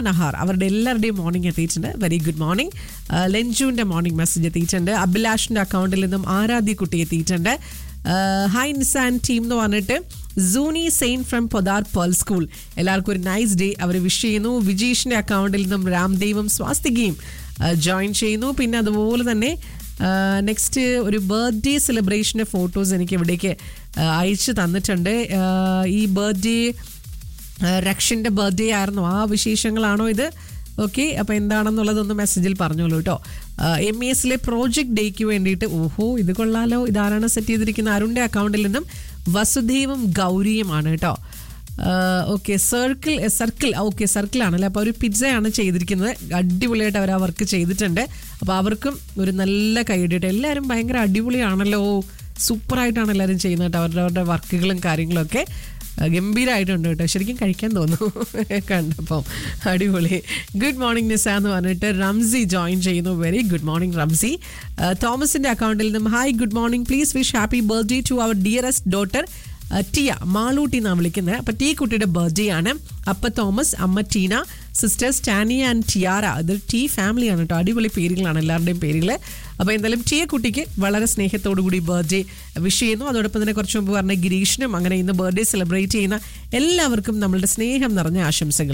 നഹാർ അവരുടെ എല്ലാവരുടെയും മോർണിംഗ് എത്തിയിട്ടുണ്ട് വെരി ഗുഡ് മോർണിംഗ് ലെഞ്ചുവിൻ്റെ മോർണിംഗ് മെസ്സേജ് എത്തിയിട്ടുണ്ട് അഭിലാഷിൻ്റെ അക്കൗണ്ടിൽ നിന്നും ആരാധ്യ കുട്ടി എത്തിയിട്ടുണ്ട് ഹായ് നിസാൻ ടീം എന്ന് പറഞ്ഞിട്ട് Sooni Zain from Podar Pearl School എല്ലാവർക്കും ഒരു നൈസ് ഡേ അവർ വിഷ് ചെയ്യുന്നു വിജീഷിൻ്റെ അക്കൗണ്ടിൽ നിന്നും രാംദേവും സ്വാസ്തികയും ജോയിൻ ചെയ്യുന്നു പിന്നെ അതുപോലെ തന്നെ നെക്സ്റ്റ് ഒരു ബർത്ത്ഡേ സെലിബ്രേഷൻ്റെ ഫോട്ടോസ് എനിക്ക് ഇവിടേക്ക് ആ, അയച്ചു തന്നിട്ടുണ്ട് ആ, ഈ ബർത്ത്ഡേ രക്ഷൻ്റെ ബർത്ത്ഡേ ആയിരുന്നു ആ വിശേഷങ്ങളാണോ ഇത് ഓക്കെ അപ്പോൾ എന്താണെന്നുള്ളതൊന്ന് മെസ്സേജിൽ പറഞ്ഞോളൂ കേട്ടോ എം ഇ എസിലെ പ്രോജക്റ്റ് ഡേക്ക് വേണ്ടിയിട്ട് ഓഹോ ഇത് കൊള്ളാലോ ഇതാരാണ് സെറ്റ് ചെയ്തിരിക്കുന്ന അരുണിൻ്റെ അക്കൗണ്ടിൽ നിന്നും വസുദേവും ഗൗരിയുമാണ് കേട്ടോ okay circle circle okay circle ആണല്ലേ അപ്പോൾ ഒരു പിസ്സയാണ് ചെയ്തിരിക്കുന്നത് അടിപൊളിയായിട്ട് അവർ ആ വർക്ക് ചെയ്തിട്ടുണ്ട് അപ്പോൾ അവർക്കും ഒരു നല്ല കൈയിടിയിട്ട് എല്ലാവരും ഭയങ്കര അടിപൊളിയാണല്ലോ സൂപ്പറായിട്ടാണ് എല്ലാവരും ചെയ്യുന്നത് കേട്ടോ അവരുടെ അവരുടെ വർക്കുകളും കാര്യങ്ങളൊക്കെ ആ, ഗംഭീരമായിട്ടുണ്ട് കേട്ടോ ശരിക്കും കഴിക്കാൻ തോന്നുന്നു കണ്ടപ്പം അടിപൊളി ഗുഡ് മോർണിംഗ് നിസ എന്ന് പറഞ്ഞിട്ട് റംസി ജോയിൻ ചെയ്യുന്നു വെരി ഗുഡ് മോർണിംഗ് റംസി ആ, തോമസിന്റെ അക്കൗണ്ടിൽ നിന്നും hi good morning please wish happy birthday to our dearest daughter Tia Malootty എന്നാണ് വിളിക്കുന്നത് അപ്പം ടീ കുട്ടിയുടെ ബർത്ത്ഡേ ആണ് അപ്പ തോമസ് അമ്മ Teena sisters Tani and Tiara ഇത് ടീ ഫാമിലിയാണ് കേട്ടോ അടിപൊളി പേരുകളാണ് എല്ലാവരുടെയും പേരുകൾ അപ്പോൾ എന്തായാലും ടിയ കുട്ടിക്ക് വളരെ സ്നേഹത്തോടു കൂടി ബർത്ത്ഡേ വിഷ് ചെയ്യുന്നു അതോടൊപ്പം തന്നെ കുറച്ച് മുമ്പ് പറഞ്ഞ ഗിരീഷിനും അങ്ങനെ ഇന്ന് ബർത്ത്ഡേ സെലിബ്രേറ്റ് ചെയ്യുന്ന എല്ലാവർക്കും നമ്മളുടെ സ്നേഹം നിറഞ്ഞ ആശംസകൾ